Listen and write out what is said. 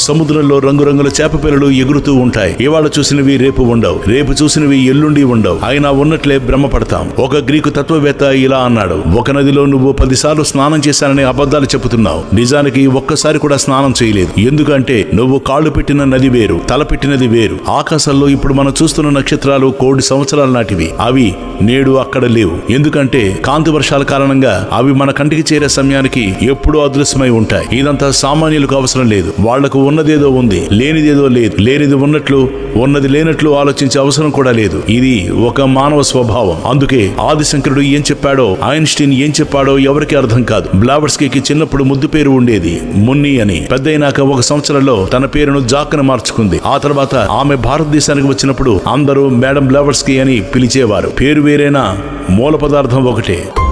సముద్రంలో రంగురంగుల చేప పిల్లలు ఎగురుతూ ఉంటాయి ఇవాళ చూసినవి రేపు ఉండవు రేపు చూసినవి ఎల్లుండి ఉండవు అయినా ఉన్నట్లే భ్రమపడతాం ఒక గ్రీకు తత్వవేత్త ఇలా అన్నాడు ఒక నదిలో నువ్వు పదిసార్లు స్నానం చేశానని అబద్ధాలు చెబుతున్నావు నిజానికి ఒక్కసారి కూడా స్నానం చేయలేదు ఎందుకంటే నువ్వు కాళ్ళు పెట్టిన నది వేరు తల పెట్టినది వేరు ఆకాశంలో ఇప్పుడు మనం చూస్తున్న నక్షత్రాలు కోటి సంవత్సరాల నాటివి అవి నేడు అక్కడ లేవు ఎందుకంటే కాంతి వర్షాల కారణంగా అవి మన కంటికి చేరే సమయానికి ఎప్పుడూ అదృశ్యమై ఉంటాయి ఇదంతా సామాన్యులకు అవసరం లేదు వాళ్లకు ఉన్నదేదో ఉంది లేనిదేదో లేదు లేనిది ఉన్నట్లు ఉన్నది లేనట్లు ఆలోచించే అవసరం కూడా లేదు ఇది ఒక మానవ స్వభావం అందుకే ఆదిశంకరుడు ఏం చెప్పాడో ఐన్స్టీన్ ఏం చెప్పాడో ఎవరికి అర్థం కాదు బ్లావర్స్కీకి చిన్నప్పుడు ముద్దు పేరు ఉండేది మున్ని అని పెద్దయినాక ఒక సంవత్సరంలో తన పేరును జాక్కను మార్చుకుంది ఆ తర్వాత ఆమె భారతదేశానికి వచ్చినప్పుడు అందరూ మేడం బ్లావర్స్కీ అని పిలిచేవారు పేరు వేరేనా మూల పదార్థం ఒకటే